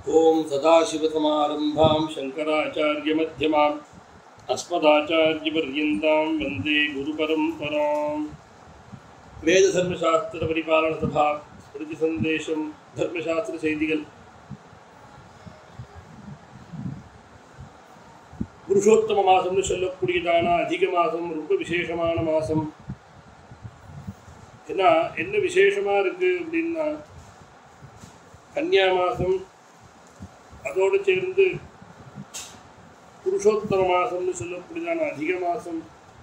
ॐ सदाशिवसमारम्भां शङ्कराचार्यमध्यमाम् अस्मदाचार्यपर्यन्तां वन्दे गुरुपरम्पराम् வேததர்மசாஸ்திரபரிபாலனசபா ஸ்மிருதி சந்தேஷம் தர்மசாஸ்திர செய்திகள் புருஷோத்தம மாசம்னு சொல்லக்கூடியதான அதிக மாதம் ரொம்ப விசேஷமான மாதம் ஏன்னா என்ன விசேஷமா இருக்கு அப்படின்னா கன்னியா மாதம் அதோடு சேர்ந்து புருஷோத்தம மாசம்னு சொல்லக்கூடியதான அதிக மாதம்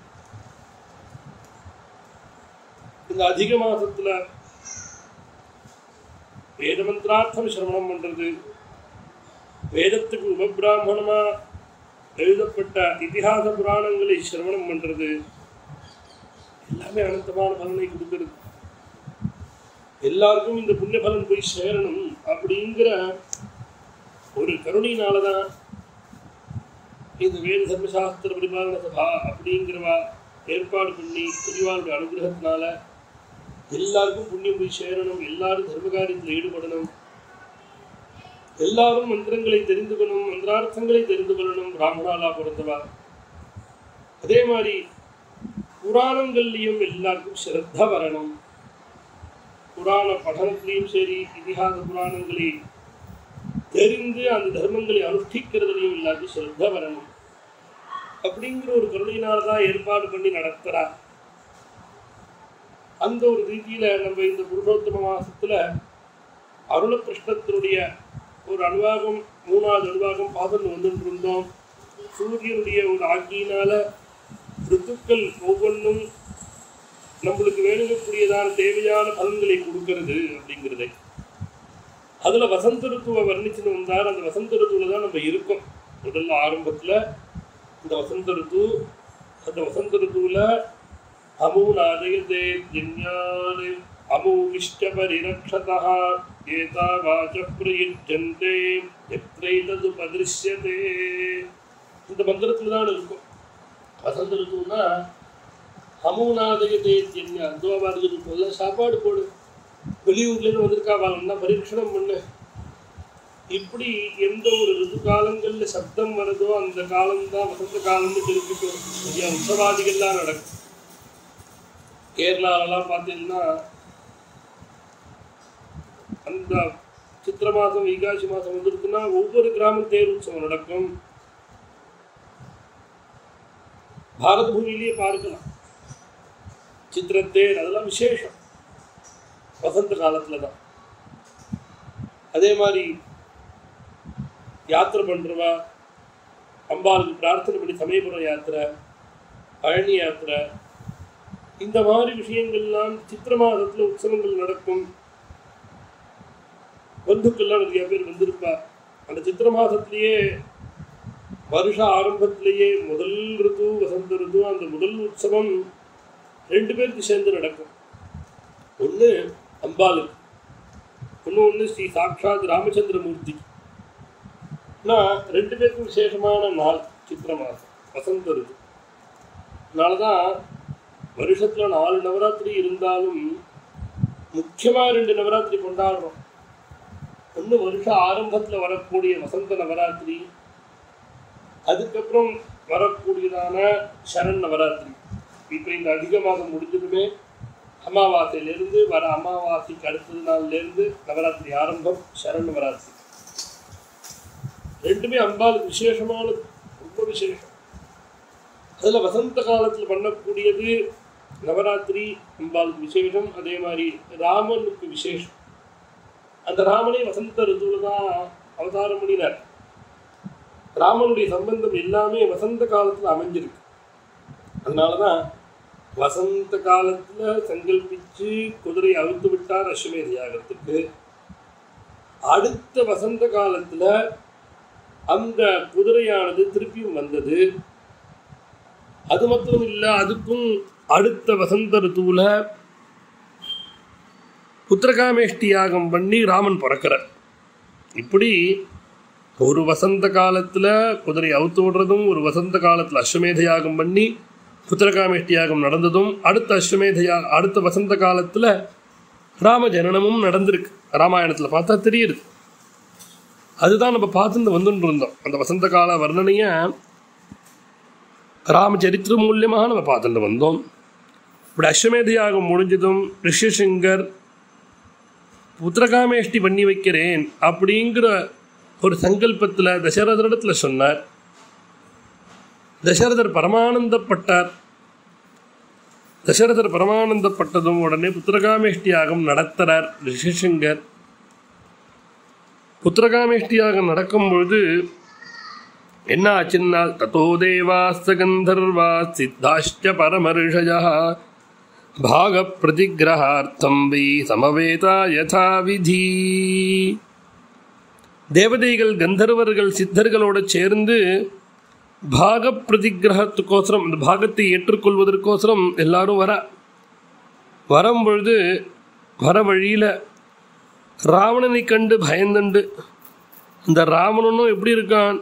இந்த அதிக மாசத்துல வேத மந்திரார்த்தம் சிரவணம் பண்றது வேதத்துக்கு உபபிராமணமா எழுதப்பட்ட இதிகாச புராணங்களை சிரவணம் பண்றது எல்லாமே அனந்தமான பலனை கொடுக்கிறது எல்லாருக்கும் இந்த புண்ணிய பலன் போய் சேரணும் அப்படிங்கிற ஒரு கருணையினாலதான் இந்த வேத தர்மசாஸ்திர பரிபாலன சபா அப்படிங்கிறவா ஏற்பாடு பண்ணி பெரியவாளுடைய அனுகிரகத்தினால எல்லாருக்கும் புண்ணியம் போய் சேரணும் எல்லாரும் தர்ம காரியத்தில் ஈடுபடணும் எல்லாரும் மந்திரங்களை தெரிந்து கொள்ளணும் மந்திரார்த்தங்களை தெரிந்து கொள்ளணும் பிராமணாலா பிறந்தவா அதே மாதிரி புராணங்கள்லையும் எல்லாருக்கும் ஸ்ரத்த வரணும் புராண படனத்திலையும் சரி இதிகாச புராணங்களை தெரிந்து அந்த தர்மங்களை அனுஷ்டிக்கிறதுலையும் எல்லாருக்கும் ஸ்ரத்த வரணும் அப்படிங்கிற ஒரு கருணையினால தான் ஏற்பாடு பண்ணி நடத்துறா அந்த ஒரு ரீதியில நம்ம இந்த புருஷோத்தம மாசத்துல அருண கிருஷ்ணத்தினுடைய ஒரு அனுவாகம் மூணாவது அனுவாகம் பார்த்துட்டு வந்துட்டு இருந்தோம் சூரியனுடைய ஒரு ஆக்கியினால ரித்துக்கள் ஒவ்வொன்றும் நம்மளுக்கு வேணுங்கக்கூடியதான தேவையான பலன்களை கொடுக்கிறது அப்படிங்கிறதை அதுல வசந்த ருத்துவை வர்ணிச்சுன்னு வந்தார் அந்த வசந்த ருத்துவில தான் நம்ம இருக்கோம் முதல்ல ஆரம்பத்துல இந்த வசந்த ருத்து அந்த வசந்த ருத்துவில் அமூநாதயதே ஜன்யான் அமூவிஷ்ட பரிரக்ஷதா ஏதா வாச்ச பிரயுஜந்தே எத்தைதது பதிருஷ்யதே இந்த மந்திரத்தில் தான் இருக்கும் வசந்த ருத்துனா அமூநாதயதே ஜன்யா அந்தோபாரதி ருத்துவ சாப்பாடு போடு வெளியூர்லேருந்து வந்திருக்கா வாழன்னா பரீட்சணம் பண்ணு இப்படி எந்த ஒரு ரிது காலங்கள்ல சப்தம் வருதோ அந்த காலம்தான் வசந்த காலம்னு தெரிஞ்சுக்கும் ஐயா உற்சவாதிகள்லாம் நடக்கும் கேரளாலெல்லாம் பார்த்தீங்கன்னா அந்த சித்திர மாதம் வைகாசி மாதம் வந்துருக்குன்னா ஒவ்வொரு கிராம தேர் உற்சவம் நடக்கும் பாரத பூமியிலேயே பார்க்கலாம் சித்திரத்தேர் அதெல்லாம் விசேஷம் வசந்த காலத்துல தான் அதே மாதிரி யாத்திரை பண்ணுறவா அம்பாளுக்கு பிரார்த்தனை பண்ணி சமயபுரம் யாத்திரை பழனி யாத்திரை இந்த மாதிரி விஷயங்கள்லாம் சித்திர மாதத்தில் உற்சவங்கள் நடக்கும் பந்துக்கள்லாம் நிறைய பேர் வந்திருப்பா அந்த சித்திர மாதத்திலேயே வருஷ ஆரம்பத்திலேயே முதல் ரிது வசந்த ரிது அந்த முதல் உற்சவம் ரெண்டு பேருக்கு சேர்ந்து நடக்கும் ஒன்று அம்பாளுக்கு ஒன்று ஒன்று ஸ்ரீ சாட்சாத் ராமச்சந்திரமூர்த்தி நான் ரெண்டு பேருக்கும் விசேஷமான நாள் சித்திர மாதம் வசந்த ரிது அதனால தான் வருஷத்தில் நாலு நவராத்திரி இருந்தாலும் முக்கியமாக ரெண்டு நவராத்திரி கொண்டாடுறோம் ஒன்று வருஷ ஆரம்பத்தில் வரக்கூடிய வசந்த நவராத்திரி அதுக்கப்புறம் வரக்கூடியதான சரண் நவராத்திரி இப்போ இந்த அதிக மாதம் முடிஞ்சதுமே அமாவாசையிலேருந்து வர அமாவாசைக்கு அடுத்தது நாள்லேருந்து நவராத்திரி ஆரம்பம் சரண் நவராத்திரி ரெண்டுமே அம்பாளுக்கு விசேஷமானது ரொம்ப விசேஷம் அதில் வசந்த காலத்தில் பண்ணக்கூடியது நவராத்திரி அம்பாளுக்கு விசேஷம் அதே மாதிரி ராமனுக்கு விசேஷம் அந்த ராமனே வசந்த ரிதுவில் தான் அவதாரம் பண்ணினார் ராமனுடைய சம்பந்தம் எல்லாமே வசந்த காலத்தில் அமைஞ்சிருக்கு அதனால தான் வசந்த காலத்தில் சங்கல்பிச்சு குதிரை அவிழ்த்து விட்டார் அஸ்வமேத யாகத்துக்கு அடுத்த வசந்த காலத்தில் அந்த குதிரையானது திருப்பியும் வந்தது அது மட்டும் இல்லை அதுக்கும் அடுத்த வசந்த ரித்துவில் புத்திரகாமேஷ்டி யாகம் பண்ணி ராமன் பிறக்கிறார் இப்படி ஒரு வசந்த காலத்தில் குதிரை அவுத்து விடுறதும் ஒரு வசந்த காலத்தில் அஸ்வமேத யாகம் பண்ணி புத்திரகாமேஷ்டி யாகம் நடந்ததும் அடுத்த அஸ்வமேத யா அடுத்த வசந்த காலத்தில் ராம ஜனனமும் நடந்திருக்கு ராமாயணத்தில் பார்த்தா தெரியுது அதுதான் நம்ம பார்த்துட்டு வந்துட்டு இருந்தோம் அந்த வசந்த கால வர்ணனையை ராமச்சரித்திர மூலியமாக நம்ம பார்த்துட்டு வந்தோம் இப்படி அஸ்வமேத யாகம் முடிஞ்சதும் ரிஷிசங்கர் புத்திரகாமேஷ்டி பண்ணி வைக்கிறேன் அப்படிங்கிற ஒரு சங்கல்பத்தில் தசரதரிடத்தில் சொன்னார் தசரதர் பரமானந்தப்பட்டார் தசரதர் பரமானந்தப்பட்டதும் உடனே புத்திரகாமேஷ்டி யாகம் நடத்துகிறார் ரிஷிசங்கர் புத்திரகாமேஷ்டி யாகம் நடக்கும் பொழுது என்ன ஆச்சுன்னா தத்தோ தேவாஸ்த கந்தர்வா சித்தாஷ்ட பரமர்ஷயா பாக பிரதிகிரகார்த்தம் வை சமவேதா யதா விதி தேவதைகள் கந்தர்வர்கள் சித்தர்களோடு சேர்ந்து பாக பிரதிகிரகத்துக்கோசரம் அந்த பாகத்தை ஏற்றுக்கொள்வதற்கோசரம் எல்லாரும் வர வரும் பொழுது வர வழியில் ராவணனை கண்டு பயந்துண்டு அந்த ராவணனும் எப்படி இருக்கான்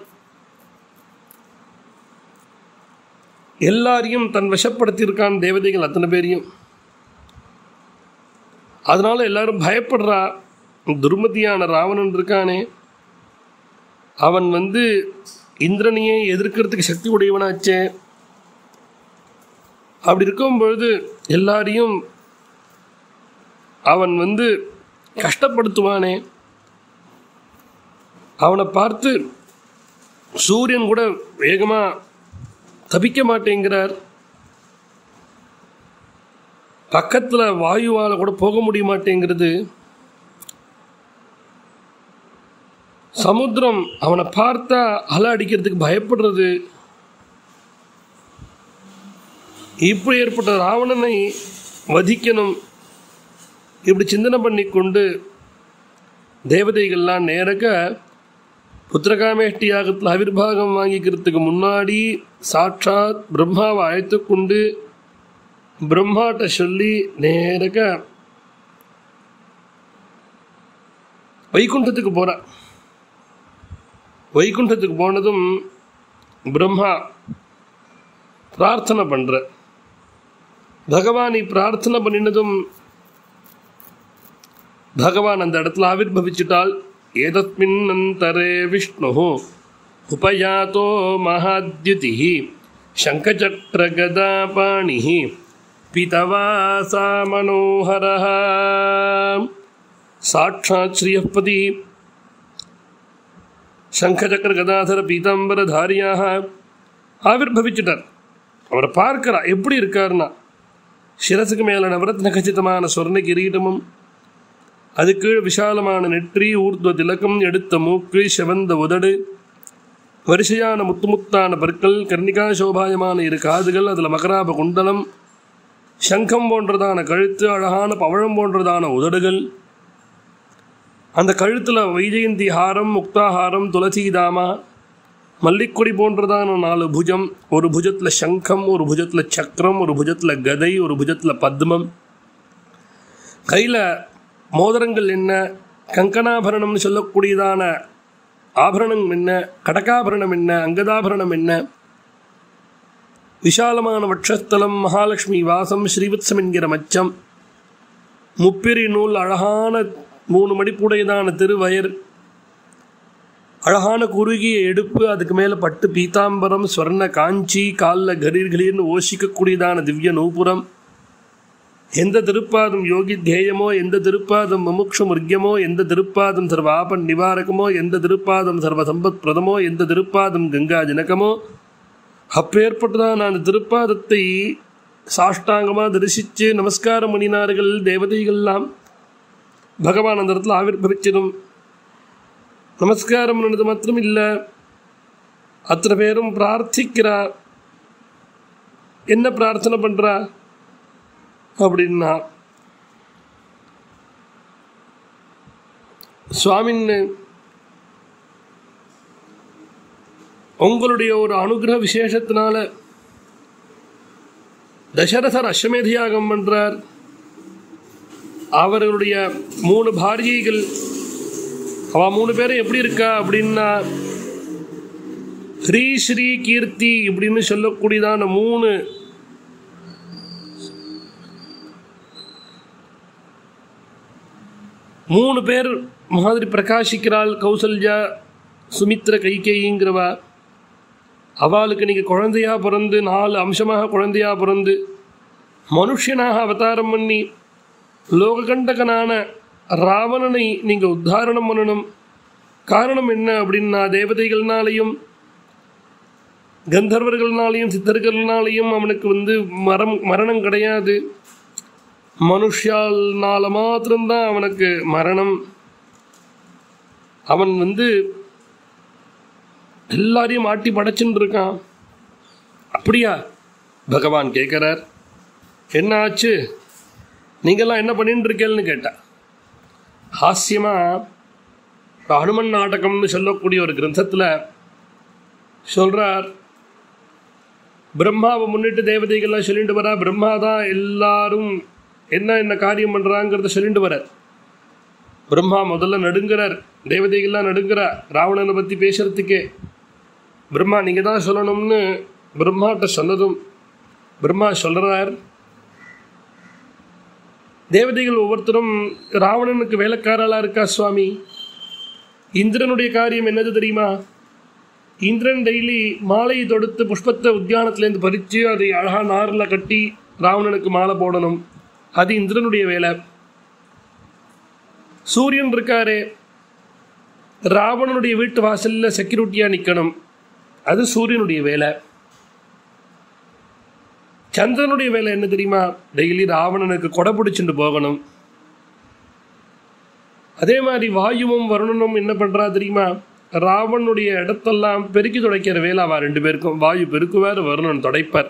எல்லாரையும் தன் வசப்படுத்தியிருக்கான் தேவதைகள் அத்தனை பேரையும் அதனால எல்லாரும் பயப்படுறா துர்மதியான ராவணன் இருக்கானே அவன் வந்து இந்திரனையே எதிர்க்கிறதுக்கு சக்தி உடையவனாச்சே அப்படி இருக்கும் பொழுது எல்லாரையும் அவன் வந்து கஷ்டப்படுத்துவானே அவனை பார்த்து சூரியன் கூட வேகமாக தப்பிக்க மாட்டேங்கிறார் பக்கத்தில் வாயுவால் கூட போக முடிய மாட்டேங்கிறது சமுத்திரம் அவனை பார்த்தா அலை அடிக்கிறதுக்கு பயப்படுறது இப்படி ஏற்பட்ட ராவணனை வதிக்கணும் இப்படி சிந்தனை பண்ணி கொண்டு தேவதைகள்லாம் நேரக்க புத்திரகாமேஷ்டி யாகத்தில் ஆவிர்வாகம் வாங்கிக்கிறதுக்கு முன்னாடி சாட்சாத் பிரம்மாவை அழைத்து கொண்டு பிரம்மாட்ட சொல்லி நேரக்க வைகுண்டத்துக்கு போற வைகுண்டத்துக்கு போனதும் பிரம்மா பிரார்த்தனை பண்ற பகவானை பிரார்த்தனை பண்ணினதும் பகவான் அந்த இடத்துல ஆவிர்வவிச்சிட்டால் ஏதஸ்மின் அந்தரே விஷ்ணு உபயாத்தோ மகாத்யுதி சங்கச்சக்ரகதாபாணி பிதவாசா மனோகர சாட்சாத் ஸ்ரீயப்பதி சங்கச்சக்கர கதாதர பீதாம்பரதாரியாக ஆவிர்வவிச்சிட்டார் அவரை பார்க்கிறா எப்படி இருக்காருன்னா சிரசுக்கு மேல நவரத்ன கச்சிதமான சொர்ண கிரீடமும் அது கீழ் விசாலமான நெற்றி ஊர்துவ திலகம் எடுத்த மூக்கு செவந்த உதடு வரிசையான முத்துமுத்தான பற்கள் கர்ணிகா சோபாயமான இரு காதுகள் அதில் மகராப குண்டலம் சங்கம் போன்றதான கழுத்து அழகான பவழம் போன்றதான உதடுகள் அந்த கழுத்தில் வைஜெயந்தி ஹாரம் முக்தாஹாரம் துளசிதாமா மல்லிக்கொடி போன்றதான நாலு புஜம் ஒரு புஜத்தில் சங்கம் ஒரு புஜத்தில் சக்கரம் ஒரு புஜத்தில் கதை ஒரு புஜத்தில் பத்மம் கையில் மோதிரங்கள் என்ன கங்கனாபரணம்னு சொல்லக்கூடியதான ஆபரணம் என்ன கடகாபரணம் என்ன அங்கதாபரணம் என்ன விஷாலமான வட்சஸ்தலம் மகாலட்சுமி வாசம் ஸ்ரீவத்சம் என்கிற மச்சம் முப்பிரி நூல் அழகான மூணு மடிப்புடையதான திருவயர் அழகான குறுகிய எடுப்பு அதுக்கு மேலே பட்டு பீதாம்பரம் ஸ்வர்ண காஞ்சி காலில் கரீர் கலீர்னு ஓசிக்கக்கூடியதான திவ்ய நூபுரம் எந்த திருப்பாதம் யோகி தேயமோ எந்த திருப்பாதம் முமுக்ஷு முர்க்கியமோ எந்த திருப்பாதம் சர்வ ஆபன் நிவாரகமோ எந்த திருப்பாதம் சர்வ சம்பத் பிரதமோ எந்த திருப்பாதம் கங்கா ஜனகமோ அப்பேற்பட்டதான் அந்த திருப்பாதத்தை சாஷ்டாங்கமாக தரிசித்து நமஸ்காரம் பண்ணினார்கள் தேவதைகள்லாம் பகவான் அந்த இடத்துல ஆவிர்வவிச்சதும் நமஸ்காரம் பண்ணது மாத்திரம் இல்லை அத்தனை பேரும் பிரார்த்திக்கிறா என்ன பிரார்த்தனை பண்ணுறா அப்படின்னா சுவாமின்னு உங்களுடைய ஒரு அனுகிரக விசேஷத்தினால தசரதர் அஸ்வமேத யாகம் பண்றார் அவர்களுடைய மூணு பாரியைகள் அவ மூணு பேரும் எப்படி இருக்கா அப்படின்னா ஹ்ரீ ஸ்ரீ கீர்த்தி இப்படின்னு சொல்லக்கூடியதான மூணு மூணு பேர் மாதிரி பிரகாசிக்கிறாள் கௌசல்யா சுமித்ர கைகேயிங்கிறவா அவளுக்கு நீங்கள் குழந்தையா பிறந்து நாலு அம்சமாக குழந்தையா பிறந்து மனுஷனாக அவதாரம் பண்ணி லோககண்டகனான ராவணனை நீங்கள் உத்தாரணம் பண்ணணும் காரணம் என்ன அப்படின்னா தேவதைகள்னாலையும் கந்தர்வர்கள்னாலையும் சித்தர்கள்னாலையும் அவனுக்கு வந்து மரம் மரணம் கிடையாது மனுஷால்னால மாத்திரம்தான் அவனுக்கு மரணம் அவன் வந்து எல்லாரையும் ஆட்டி படைச்சுன்னு இருக்கான் அப்படியா பகவான் கேட்குறார் என்ன ஆச்சு நீங்கள்லாம் என்ன பண்ணிட்டு இருக்கேன்னு கேட்டா ஹாஸ்யமாக ஹனுமன் நாடகம்னு சொல்லக்கூடிய ஒரு கிரந்தத்தில் சொல்கிறார் பிரம்மாவை முன்னிட்டு தேவதைகள்லாம் சொல்லிட்டு வரா பிரம்மா தான் எல்லாரும் என்ன என்ன காரியம் பண்ணுறாங்கிறத சொல்லிட்டு வரார் பிரம்மா முதல்ல நடுங்கிறார் தேவதைகள்லாம் நடுங்கிறா ராவணனை பற்றி பேசுறதுக்கே பிரம்மா நீங்கள் தான் சொல்லணும்னு பிரம்மாட்ட சொன்னதும் பிரம்மா சொல்கிறார் தேவதைகள் ஒவ்வொருத்தரும் ராவணனுக்கு வேலைக்காரலாக இருக்கா சுவாமி இந்திரனுடைய காரியம் என்னது தெரியுமா இந்திரன் டெய்லி மாலை தொடுத்து புஷ்பத்தை உத்தியானத்துலேருந்து பறித்து அதை அழகாக நாரில் கட்டி ராவணனுக்கு மாலை போடணும் அது இந்திரனுடைய வேலை சூரியன் இருக்காரே ராவணனுடைய வீட்டு வாசலில் செக்யூரிட்டியாக நிற்கணும் அது சூரியனுடைய வேலை சந்திரனுடைய வேலை என்ன தெரியுமா டெய்லி ராவணனுக்கு கொடை பிடிச்சிட்டு போகணும் அதே மாதிரி வாயுவும் வருணனும் என்ன பண்ணுறா தெரியுமா ராவனுடைய இடத்தெல்லாம் பெருக்கி துடைக்கிற வேலை அவ ரெண்டு பேருக்கும் வாயு பெருக்குவார் வருணன் துடைப்பார்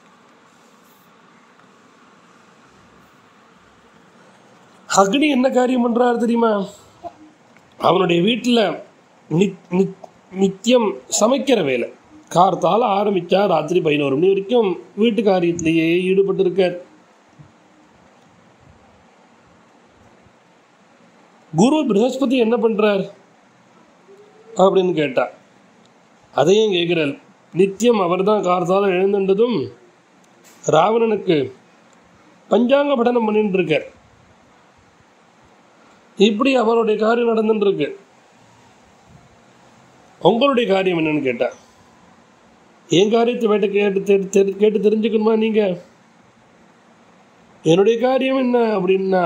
அக்னி என்ன காரியம் பண்றாரு தெரியுமா அவனுடைய வீட்டில் நித்தியம் சமைக்கிற வேலை கார்த்தால ஆரம்பிச்சா ராத்திரி பதினோரு மணி வரைக்கும் வீட்டு காரியத்திலேயே ஈடுபட்டு இருக்கார் குரு பிரகஸ்பதி என்ன பண்றார் அப்படின்னு கேட்டா அதையும் கேட்கிறார் நித்தியம் அவர்தான் கார்த்தால எழுந்துட்டதும் ராவணனுக்கு பஞ்சாங்க படனம் பண்ணிட்டு இருக்கார் இப்படி அவருடைய காரியம் நடந்துட்டு இருக்கு உங்களுடைய காரியம் என்னன்னு கேட்டா என் காரியத்தை வேட்ட கேட்டு தெரி- தெரி- கேட்டு தெரிஞ்சுக்கணுமா நீங்க என்னுடைய காரியம் என்ன அப்படின்னா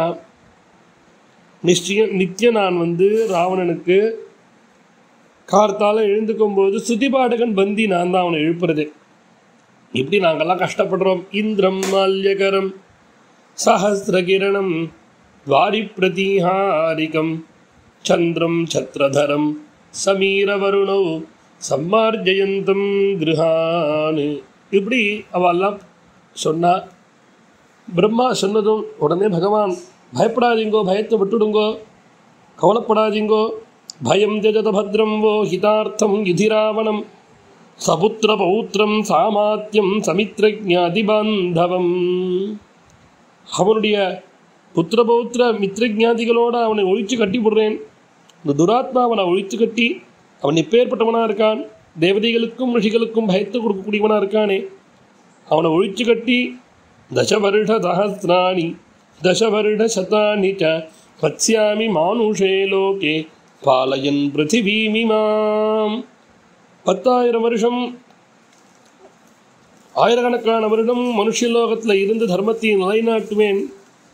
நிச்சயம் நித்தியம் நான் வந்து ராவணனுக்கு கார்த்தால எழுந்துக்கும் போது சுதிபாடகன் பந்தி நான் தான் அவனை எழுப்புறது இப்படி நாங்கெல்லாம் கஷ்டப்படுறோம் இந்திரம் மால்யகரம் சஹசிரகிரணம் வாரி பிரதிஹாரிகம் சந்திரம் சத்ரதரம் சமீரவருணோ சம்மார்ஜயந்தம் கிருஹான் இப்படி அவெல்லாம் சொன்னா பிரம்மா சொன்னதும் உடனே பகவான் பயப்படாதீங்கோ பயத்தை விட்டுடுங்கோ கவலைப்படாதீங்கோ பயம் ஜஜத பத்ரம் வோ ஹிதார்த்தம் யுதிராவணம் சபுத்திர பௌத்திரம் சாமாத்தியம் சமித்ரஜாதி பாந்தவம் அவனுடைய புத்திரபௌத்திர மித்ரஜாதிகளோட அவனை ஒழிச்சு கட்டி போடுறேன் இந்த துராத்மா அவனை ஒழித்து கட்டி அவன் எப்பேற்பட்டவனா இருக்கான் தேவதைகளுக்கும் ரிஷிகளுக்கும் பயத்தை கொடுக்கக்கூடியவனா இருக்கானே அவனை ஒழிச்சு கட்டி தசவருட சஹசிராணி தசவருட சதானி ச வத்ஸ்யாமி மானுஷே லோகே பாலயன் பிருத்திவீமிமாம் பத்தாயிரம் வருஷம் ஆயிரக்கணக்கான வருடம் மனுஷலோகத்தில் இருந்து தர்மத்தை நிலைநாட்டுவேன்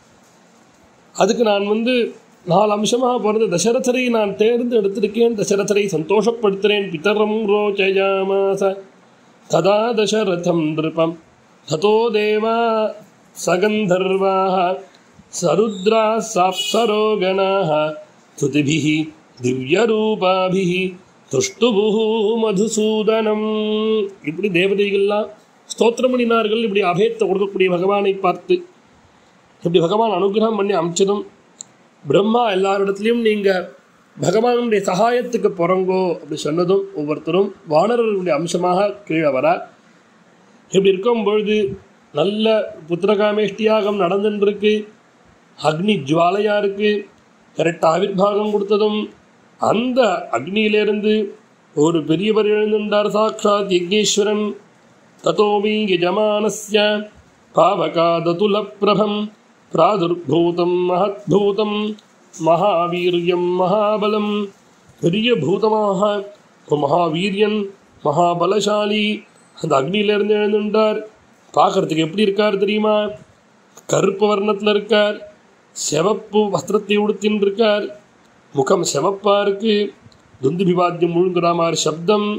அதுக்கு நான் வந்து நாலு அம்சமாக பிறந்த தசரதரை நான் தேர்ந்து எடுத்திருக்கேன் தசரதரை சந்தோஷப்படுத்துகிறேன் பிதரம் ரோச்சயாமாச ததா தசரதம் நிருபம் ததோ தேவா சகந்தர்வாः சருத்ரா சாப்சரோகணாः ஸ்துதிபிः திவ்யரூபாபிः துஷ்டுபுः மதுசூதனம் இப்படி தேவதைகள்லாம் ஸ்தோத்திரம் பண்ணினார்கள் இப்படி அபேத்தை கொடுக்கக்கூடிய பகவானை பார்த்து இப்படி பகவான் அனுகிரகம் பண்ணி அமிச்சதும் பிரம்மா எல்லாரிடத்துலையும் நீங்கள் பகவானுடைய சகாயத்துக்கு பிறங்கோ அப்படி சொன்னதும் ஒவ்வொருத்தரும் வானரர்களுடைய அம்சமாக கீழே வர இப்படி இருக்கும் பொழுது நல்ல புத்திரகாமேஷ்டியாகம் நடந்துருக்கு அக்னி ஜுவாலையாக இருக்கு கரெக்டாக ஆவிர்வாகம் கொடுத்ததும் அந்த அக்னியிலிருந்து ஒரு பெரியவர் எழுந்துட்டார் சாட்சாத் யக்ஞேஸ்வரன் ததோமி யஜமானஸ்ய பாவகாததுலப்பிரபம் பிராதுர்பூதம் மகத்பூதம் மகாவீரியம் மகாபலம் பெரிய பூதமாக ஒரு மகாவீரியன் மகாபலசாலி அந்த அக்னியிலிருந்து எழுந்துட்டார் பார்க்கறதுக்கு எப்படி இருக்கார் தெரியுமா கருப்பு வர்ணத்தில் இருக்கார் சிவப்பு வஸ்திரத்தை உடுத்தின்னு இருக்கார் முகம் சிவப்பா இருக்கு துந்துபி வாத்தியம் முழுங்குற மாதிரி சப்தம்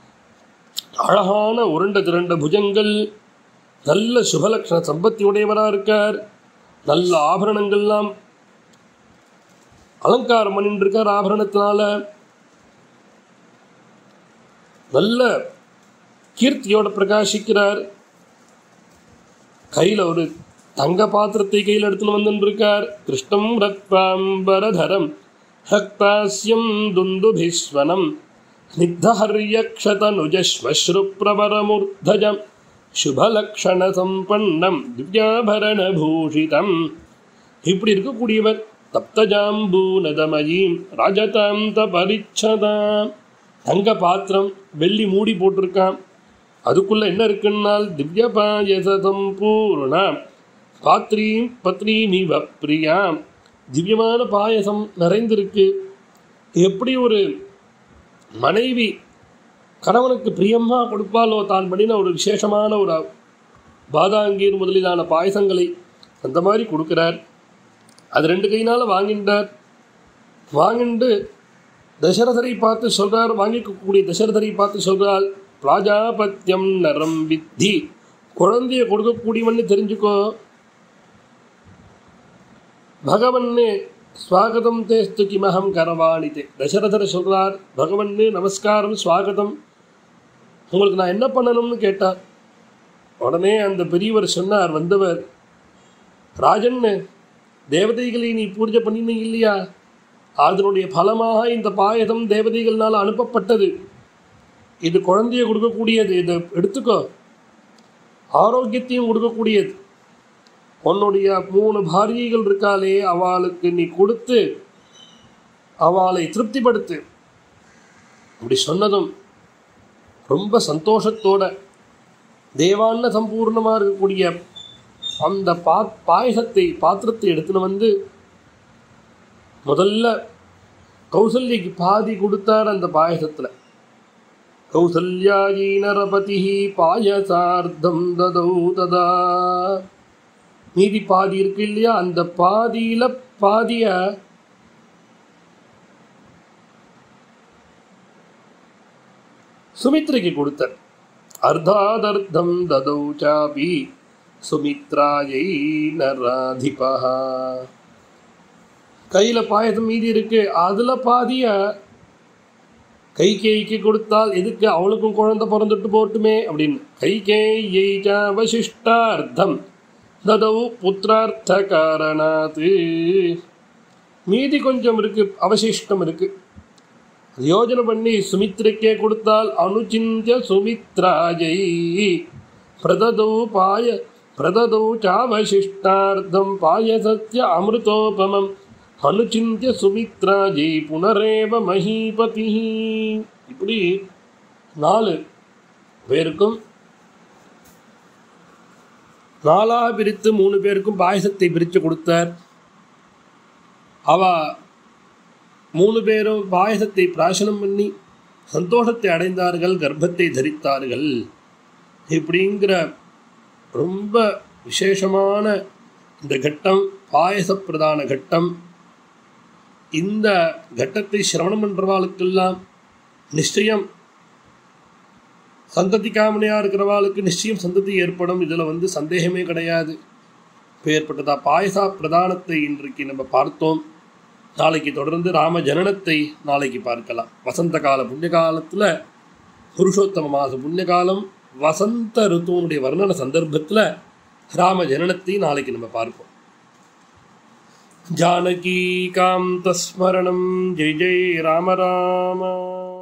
அழகான உருண்ட திரண்ட புஜங்கள் நல்ல சுபலக்ஷண சம்பத்தி உடையவராக இருக்கார் நல்ல ஆபரணங்கள்லாம் அலங்காரம் பண்ணிட்டு இருக்கார் ஆபரணத்தினால நல்ல கீர்த்தியோட பிரகாசிக்கிறார் கையில் ஒரு தங்க பாத்திரத்தை கையில் எடுத்துன்னு வந்துட்டு இருக்கார் கிருஷ்ணம் ரக்தாம்பரதரம் ஹக்தாஸ்யம் துந்துபிஸ்வனம் ஸ்னிக்தஹர்யக்ஷதனுஜஸ்மஸ்ருப்ரவரமூர்धजम् சுபலக்ஷணசம்பன்னம் திவ்யாபரணபூஷிதம் இப்படி இருக்கக்கூடியவர் தப்தஜாம்பூனதமயீம் ராஜதாந்த பரிச்சதாம் தங்க பாத்திரம் வெள்ளி மூடி போட்டிருக்கான் அதுக்குள்ள என்ன இருக்குன்னால் திவ்ய பாயசம் பூர்ணாம் பாத்ரீம் பத்ரீமிவ பிரியாம் திவ்யமான பாயசம் நிறைந்திருக்கு எப்படி ஒரு மனைவி கணவனுக்கு பிரியமாக கொடுப்பாலோ தான் பண்ணின ஒரு விசேஷமான ஒரு பாதாங்கீர் முதலிலான பாயசங்களை அந்த மாதிரி கொடுக்குறார் அது ரெண்டு கையினால் வாங்கின்றார் வாங்கிண்டு தசரதரை பார்த்து சொல்றார் வாங்கிக்கக்கூடிய தசரதரை பார்த்து சொல்றார் பிராஜாபத்தியம் நரம் வித்தி குழந்தைய கொடுக்கக்கூடியவன்னு தெரிஞ்சுக்கோ பகவன்னு ஸ்வாகதம் தேஸ்து கிமகம் கரவாணிதே தசரதர் சொல்றார் பகவன்னு நமஸ்காரம் ஸ்வாகதம் உங்களுக்கு நான் என்ன பண்ணணும்னு கேட்டார் உடனே அந்த பெரியவர் சொன்னார் வந்தவர் ராஜன்னு தேவதைகளை நீ பூஜை பண்ணினீங்க இல்லையா அதனுடைய பலமாக இந்த பாயசம் தேவதைகள்னால் அனுப்பப்பட்டது இது குழந்தைய கொடுக்கக்கூடியது இதை எடுத்துக்கோ ஆரோக்கியத்தையும் கொடுக்கக்கூடியது உன்னுடைய மூணு பாரியைகள் இருக்காளே அவளுக்கு நீ கொடுத்து அவளை திருப்திப்படுத்து அப்படி சொன்னதும் ரொம்ப சந்தோஷத்தோட தேவான்ன சம்பூர்ணமாக இருக்கக்கூடிய அந்த பா பாயசத்தை பாத்திரத்தை எடுத்துன்னு வந்து முதல்ல கௌசல்யக்கு பாதி கொடுத்தார் அந்த பாயசத்தில் கௌசல்யாயி நரபதி பாயசார்த்தம் ததௌ ததா மீதி பாதி இருக்கு இல்லையா அந்த பாதியில பாதிய சுமித்ரைக்கு கொடுத்தார் அர்த்தாதர்த்தம் ததௌ சாபி சுமித்ராயை நராதிபா கையில பாயசம் மீதி இருக்கு அதுல பாதிய கைகேய்க்கு கொடுத்தால் எதுக்கு அவளுக்கும் குழந்தை பிறந்துட்டு போட்டுமே அப்படின்னு கைகேயை அவசிஷ்டார்த்தம் ததவு புத்திரார்த்த காரணாத்து மீதி கொஞ்சம் இருக்கு அவசிஷ்டம் இருக்கு அது யோஜனை பண்ணி சுமித்ரைக்கே கொடுத்தால் அனுச்சிந்திய சுமித்ராஜை பிரததௌ பாய பிரததௌ சாவசிஷ்டார்த்தம் பாயசத்திய அமிர்தோபமம் அனுச்சிந்திய சுமித்ராஜை புனரேவ மஹீபதி இப்படி நாலு பேருக்கும் நாலாக பிரித்து மூணு பேருக்கும் பாயசத்தை பிரித்து கொடுத்தார் அவ மூணு பேரும் பாயசத்தை பிராசனம் பண்ணி சந்தோஷத்தை அடைந்தார்கள் கர்ப்பத்தை தரித்தார்கள் இப்படிங்கிற ரொம்ப விசேஷமான இந்த கட்டம் பாயச பிரதான கட்டம் இந்த கட்டத்தை சிரவணம் பண்ணுறவாளுக்கெல்லாம் நிச்சயம் சந்ததி காமனையாக இருக்கிறவாளுக்கு நிச்சயம் சந்ததி ஏற்படும் இதில் வந்து சந்தேகமே கிடையாது இப்போ ஏற்பட்டதா பாயசா பிரதானத்தை இன்றைக்கு நம்ம பார்த்தோம் நாளைக்கு தொடர்ந்து ராம ஜனனத்தை நாளைக்கு பார்க்கலாம் வசந்த கால புண்ணிய காலத்தில் புருஷோத்தம மாத புண்ணிய காலம் வசந்த ருத்துவனுடைய வர்ணன சந்தர்ப்பத்தில் ராம ஜனனத்தை நாளைக்கு நம்ம பார்ப்போம் ஜானகி காந்த ஸ்மரணம் ஜெய் ஜெய் ராம ராம